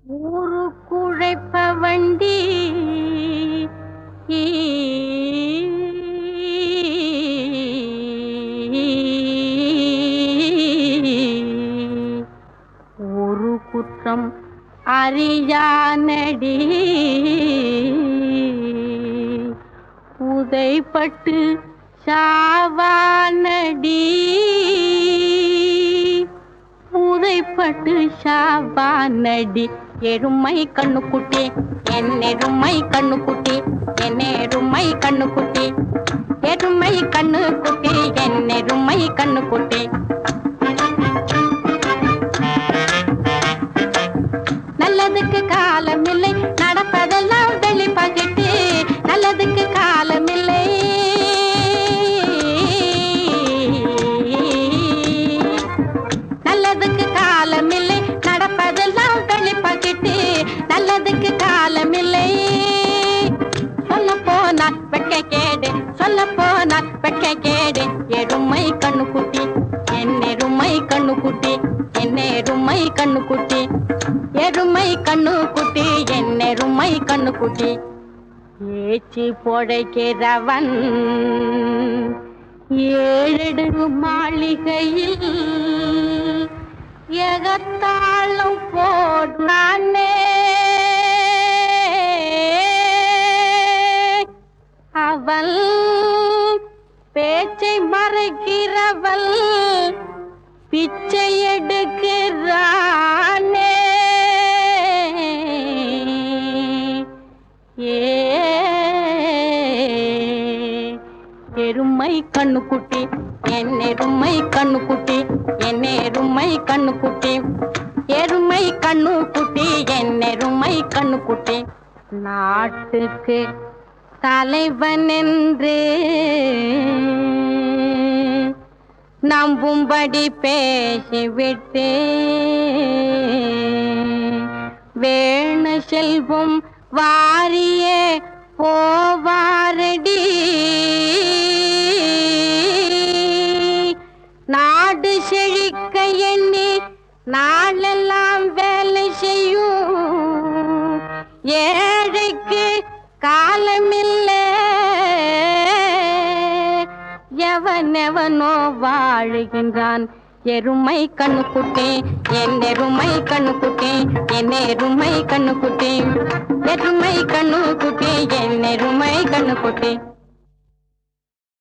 ஊரு குழைப்ப வண்டி ஒரு குற்றம் அறியானடி உதைப்பட்டு சாவானடி உதைப்பட்டு சாவானடி எருமை கண்ணுக்குட்டி என் எருமை கண்ணுக்குட்டி என் எருமை கண்ணுக்குட்டி எருமை கண்ணுக்குட்டி என் எருமை கண்ணுக்குட்டி நல்லதுக்கு காலமில்லை நடப்பதெல்லாம் வெளி பகிட்டு நல்லதுக்கு காலமில்லை நல்லதுக்கு காலமில்லை நடப்பதெல்லாம் வெளி பகிட்டு நல்லதுக்கு காலமில்லை சொல்ல போனா வெட்க கேடு சொல்ல போனா வெட்க கேடு எருமை கண்ணுக்குட்டி என் எருமை கண்ணுக்குட்டி என் எருமை கண்ணுக்குட்டி எருமை கண்ணுக்குட்டி என் எருமை கண்ணுக்குட்டி ஏச்சி பொழைக்கிறவன் ஏழெடு மாளிகையில் எகத்தாளம் போடுறானே அவள் பேச்சை மறைக்கிறவள் பிச்சை எடுக்கிறானே ஏ எருமை கண்ணுக்குட்டி என் எருமை கண்ணுக்குட்டி என் எருமை கண்ணுக்குட்டி எருமை கண்ணுக்குட்டி என் எருமை கண்ணுக்குட்டி நாட்டுக்கு தலைவன் என்று நம்பும்படி பேசிவிட்டு வேணு செல்வம் வாரியே போவாரடி நாடு செழிக்க எண்ணி நாளெல்லாம் வேலை செய்யும் ஏழைக்கு காலமில்லை எவனெவனோ வாழுகின்றான் எருமை கண்ணுக்குட்டி என் எருமை கண்ணுக்குட்டி என் எருமை கண்ணுக்குட்டி எருமை கண்ணுக்குட்டி என் எருமை கண்ணுக்குட்டி